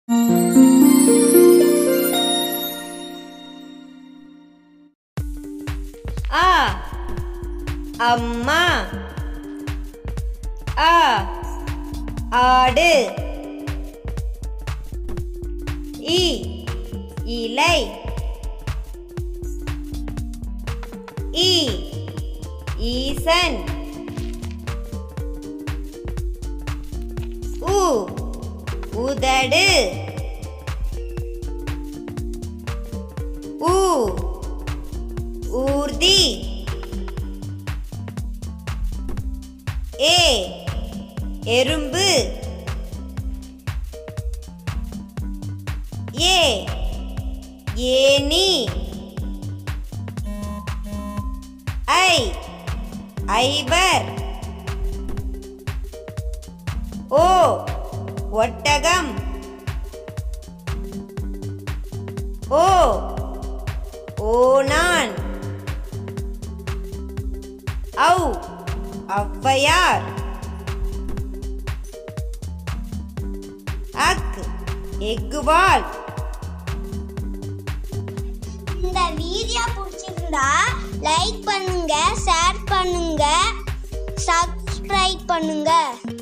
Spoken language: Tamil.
ஆ அம்மா ஆ ஆடு இ இலை இ ஈசன் உ உதடு ஊ ஊர்தி ஏ எறும்பு ஏ ஏனி ஐ ஐவர் ஓ ஒட்டகம் ஓ ஓனான் ஔ ஔவையார் அக் எக்குவால் இந்த வீடியோ பிடிச்சிருந்தா லைக் பண்ணுங்க ஷேர் பண்ணுங்க சப்ஸ்கிரைப் பண்ணுங்க